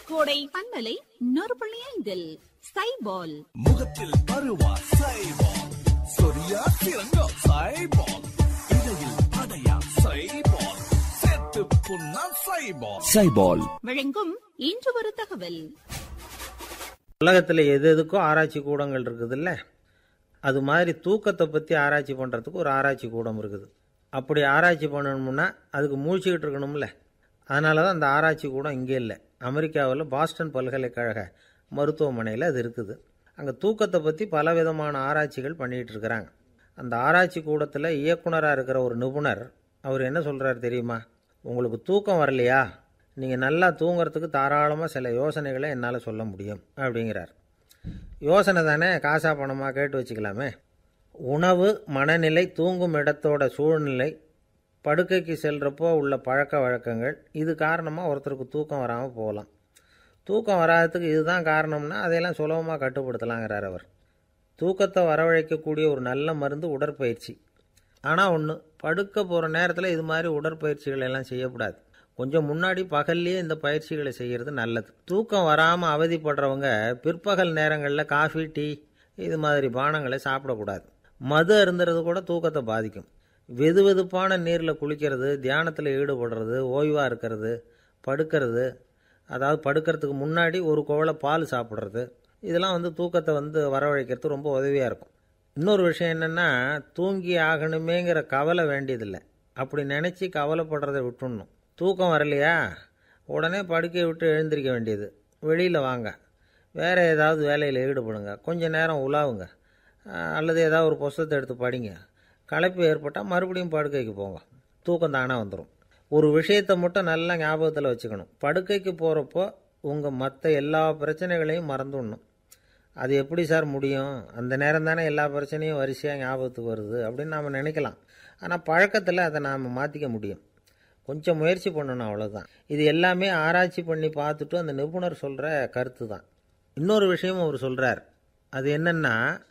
கோடை பண்பலை நூறு புள்ளி ஐந்தில் சைபால் முகத்தில் பருவா சைபால் சொரியா சிறங்கா சைபால் இடையில் அடையா சைபால் செத்து புண்ணா சைபால் சைபால் வழங்கும் இன்று ஒரு தகவல் உலகத்தில் எது எதுக்கும் ஆராய்ச்சி கூடங்கள் இருக்குதுல்ல அது மாதிரி தூக்கத்தை பற்றி ஆராய்ச்சி பண்ணுறதுக்கு ஒரு ஆராய்ச்சி கூடம் இருக்குது அப்படி ஆராய்ச்சி பண்ணணும்னா அதுக்கு மூழ்கிக்கிட்டு இருக்கணும்ல அதனால தான் அந்த ஆராய்ச்சி கூடம் இங்கே இல்லை அமெரிக்காவில் பாஸ்டன் பல்கலைக்கழக மருத்துவமனையில் அது இருக்குது அங்கே தூக்கத்தை பற்றி பல விதமான ஆராய்ச்சிகள் பண்ணிகிட்டு இருக்கிறாங்க அந்த ஆராய்ச்சி கூடத்தில் இயக்குனராக இருக்கிற ஒரு நிபுணர் அவர் என்ன சொல்கிறார் தெரியுமா உங்களுக்கு தூக்கம் வரலையா நீங்கள் நல்லா தூங்குறதுக்கு தாராளமாக சில யோசனைகளை என்னால் சொல்ல முடியும் அப்படிங்கிறார் யோசனை தானே காசா பணமாக கேட்டு வச்சுக்கலாமே உணவு மனநிலை தூங்கும் இடத்தோட சூழ்நிலை படுக்கைக்கு செல்கிறப்போ உள்ள பழக்க வழக்கங்கள் இது காரணமாக ஒருத்தருக்கு தூக்கம் வராமல் போகலாம் தூக்கம் வராததுக்கு இதுதான் காரணம்னா அதையெல்லாம் சுலபமாக கட்டுப்படுத்தலாங்கிறார் அவர் தூக்கத்தை வரவழைக்கக்கூடிய ஒரு நல்ல மருந்து உடற்பயிற்சி ஆனால் ஒன்று படுக்க போகிற நேரத்தில் இது மாதிரி உடற்பயிற்சிகள் எல்லாம் செய்யக்கூடாது கொஞ்சம் முன்னாடி பகல்லையே இந்த பயிற்சிகளை செய்கிறது நல்லது தூக்கம் வராமல் அவதிப்படுறவங்க பிற்பகல் நேரங்களில் காஃபி டீ இது மாதிரி பானங்களை சாப்பிடக்கூடாது மது அருந்துறது கூட தூக்கத்தை பாதிக்கும் வெது வெதுப்பான நீரில் குளிக்கிறது தியானத்தில் ஈடுபடுறது ஓய்வாக இருக்கிறது படுக்கிறது அதாவது படுக்கிறதுக்கு முன்னாடி ஒரு குவளை பால் சாப்பிட்றது இதெல்லாம் வந்து தூக்கத்தை வந்து வரவழைக்கிறதுக்கு ரொம்ப உதவியாக இருக்கும் இன்னொரு விஷயம் என்னென்னா தூங்கி ஆகணுமேங்கிற கவலை வேண்டியதில்லை அப்படி நினச்சி கவலைப்படுறதை விட்டுடணும் தூக்கம் வரலையா உடனே படுக்கையை விட்டு எழுந்திருக்க வேண்டியது வெளியில் வாங்க வேறு ஏதாவது வேலையில் ஈடுபடுங்க கொஞ்ச நேரம் உலாவுங்க அஹ் அல்லது ஏதாவது ஒரு புஸ்தகத்தை எடுத்து படிங்க களைப்பு ஏற்பட்டால் மறுபடியும் படுக்கைக்கு போங்க தூக்கம் தானாக வந்துடும் ஒரு விஷயத்தை மட்டும் நல்லா ஞாபகத்தில் வச்சுக்கணும் படுக்கைக்கு போகிறப்போ உங்கள் மற்ற எல்லா பிரச்சனைகளையும் மறந்துடணும் அது எப்படி சார் முடியும் அந்த நேரம் தானே எல்லா பிரச்சனையும் வரிசையாக ஞாபகத்துக்கு வருது அப்படின்னு நாம் நினைக்கலாம் ஆனால் பழக்கத்தில் அதை நாம் மாற்றிக்க முடியும் கொஞ்சம் முயற்சி பண்ணணும் அவ்வளோதான் இது எல்லாமே ஆராய்ச்சி பண்ணி பார்த்துட்டு அந்த நிபுணர் சொல்கிற கருத்து தான் இன்னொரு விஷயமும் அவர் சொல்கிறார் அது என்னென்னா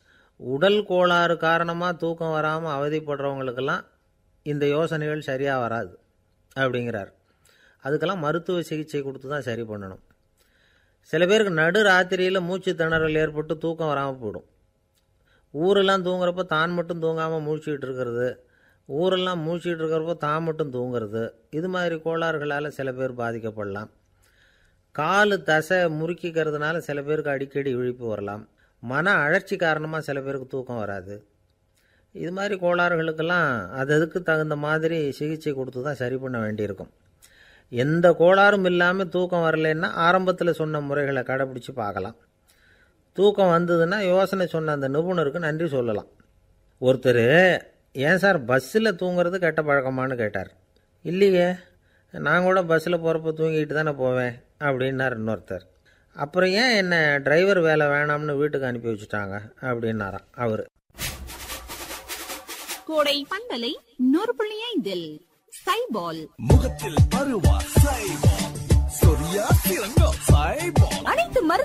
உடல் கோளாறு காரணமாக தூக்கம் வராமல் அவதிப்படுறவங்களுக்கெல்லாம் இந்த யோசனைகள் சரியாக வராது அப்படிங்கிறார் அதுக்கெல்லாம் மருத்துவ சிகிச்சை கொடுத்து தான் சரி பண்ணணும் சில பேருக்கு நடு ராத்திரியில் மூச்சு திணறல் ஏற்பட்டு தூக்கம் வராமல் போயிடும் ஊரெல்லாம் தூங்குறப்ப தான் மட்டும் தூங்காமல் மூழ்கிட்டு இருக்கிறது ஊரெல்லாம் மூழ்கிட்டு இருக்கிறப்போ தான் மட்டும் தூங்குறது இது மாதிரி கோளாறுகளால் சில பேர் பாதிக்கப்படலாம் காலு தசை முறுக்கிக்கிறதுனால சில பேருக்கு அடிக்கடி விழிப்பு வரலாம் மன அழற்சி காரணமாக சில பேருக்கு தூக்கம் வராது இது மாதிரி கோளாறுகளுக்கெல்லாம் அது அதுக்கு தகுந்த மாதிரி சிகிச்சை கொடுத்து தான் சரி பண்ண வேண்டியிருக்கும் எந்த கோளாறும் இல்லாமல் தூக்கம் வரலைன்னா ஆரம்பத்தில் சொன்ன முறைகளை கடைப்பிடிச்சு பார்க்கலாம் தூக்கம் வந்ததுன்னா யோசனை சொன்ன அந்த நிபுணருக்கு நன்றி சொல்லலாம் ஒருத்தர் ஏன் சார் பஸ்ஸில் தூங்குறது கெட்ட பழக்கமான்னு கேட்டார் இல்லையே நான் கூட பஸ்ஸில் போகிறப்ப தூங்கிட்டு தானே போவேன் அப்படின்னார் இன்னொருத்தர் அப்புறம் ஏன் என்ன டிரைவர் வேலை வேணாம்னு வீட்டுக்கு அனுப்பி வச்சுட்டாங்க அப்படின்னாராம் அவர் கோடை பண்பலை நூறு புள்ளி ஐந்தில் சைபால் முகத்தில் பருவா சைபால் சொரியா சிறங்கா சைபால் அனைத்து மருந்து